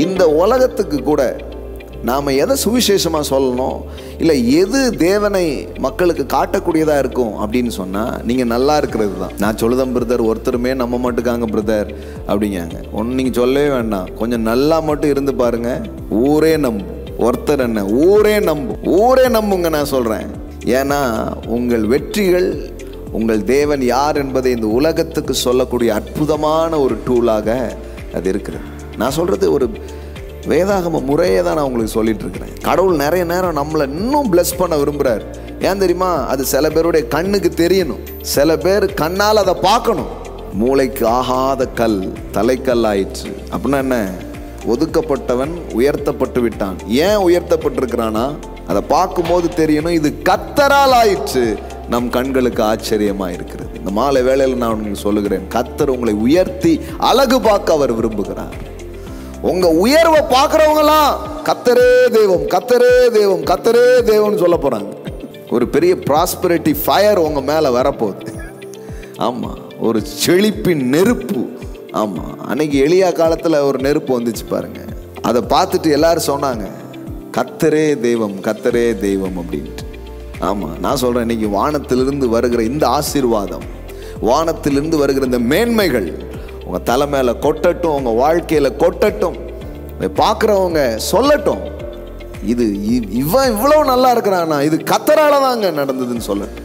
இந்த உலகத்துக்கு கூட நாம் எதை சுவிசேஷமாக சொல்லணும் இல்லை எது தேவனை மக்களுக்கு காட்டக்கூடியதாக இருக்கும் அப்படின்னு சொன்னால் நீங்கள் நல்லா இருக்கிறது தான் நான் சொல்லுதேன் பிரதர் ஒருத்தருமே நம்ப மாட்டுக்காங்க பிரதர் அப்படிங்காங்க ஒன்று நீங்கள் சொல்லவே வேண்டாம் கொஞ்சம் நல்லா மட்டும் இருந்து பாருங்க ஊரே நம்பும் ஒருத்தர் என்ன ஊரே நம்பும் ஊரே நம்புங்க நான் சொல்கிறேன் ஏன்னா உங்கள் வெற்றிகள் உங்கள் தேவன் யார் என்பதை இந்த உலகத்துக்கு சொல்லக்கூடிய அற்புதமான ஒரு டூலாக அது இருக்கிறது நான் சொல்கிறது ஒரு வேதாகம முறையை தான் நான் உங்களுக்கு சொல்லிட்டு இருக்கிறேன் கடவுள் நிறைய நேரம் நம்மளை இன்னும் bless பண்ண விரும்புகிறார் ஏன் தெரியுமா அது சில பேருடைய கண்ணுக்கு தெரியணும் சில பேர் கண்ணால் அதை பார்க்கணும் மூளைக்கு ஆகாத கல் தலைக்கல் ஆயிற்று அப்படின்னா என்ன ஒதுக்கப்பட்டவன் உயர்த்தப்பட்டு விட்டான் ஏன் உயர்த்தப்பட்டிருக்கிறானா அதை பார்க்கும்போது தெரியணும் இது கத்தரால் ஆயிற்று நம் கண்களுக்கு ஆச்சரியமா இருக்கிறது இந்த மாலை வேளையில் நான் உங்களுக்கு சொல்லுகிறேன் கத்தர் உங்களை உயர்த்தி அழகு பார்க்க அவர் விரும்புகிறார் உங்க உயர்வை பார்க்குறவங்களாம் கத்தரே தெய்வம் கத்தரே தெய்வம் கத்தரே தெய்வம்னு சொல்ல போறாங்க ஒரு பெரிய ப்ராஸ்பரிட்டி ஃபயர் உங்க மேல வரப்போகுது ஆமா ஒரு செழிப்பின் நெருப்பு ஆமா அன்னைக்கு எளியா காலத்துல ஒரு நெருப்பு வந்துச்சு பாருங்க அதை பார்த்துட்டு எல்லாரும் சொன்னாங்க கத்தரே தெய்வம் கத்தரே தெய்வம் அப்படின்ட்டு ஆமா நான் சொல்றேன் இன்னைக்கு வானத்திலிருந்து வருகிற இந்த ஆசீர்வாதம் வானத்திலிருந்து வருகிற இந்த மேன்மைகள் உங்க தலை மேல கொட்டட்டும் உங்க வாழ்க்கையில கொட்டட்டும் இதை பார்க்குறவங்க சொல்லட்டும் இது இ- இவன் இவ்வளவு நல்லா இருக்கிறானா இது கத்தரால தாங்க நடந்ததுன்னு சொல்லட்டும்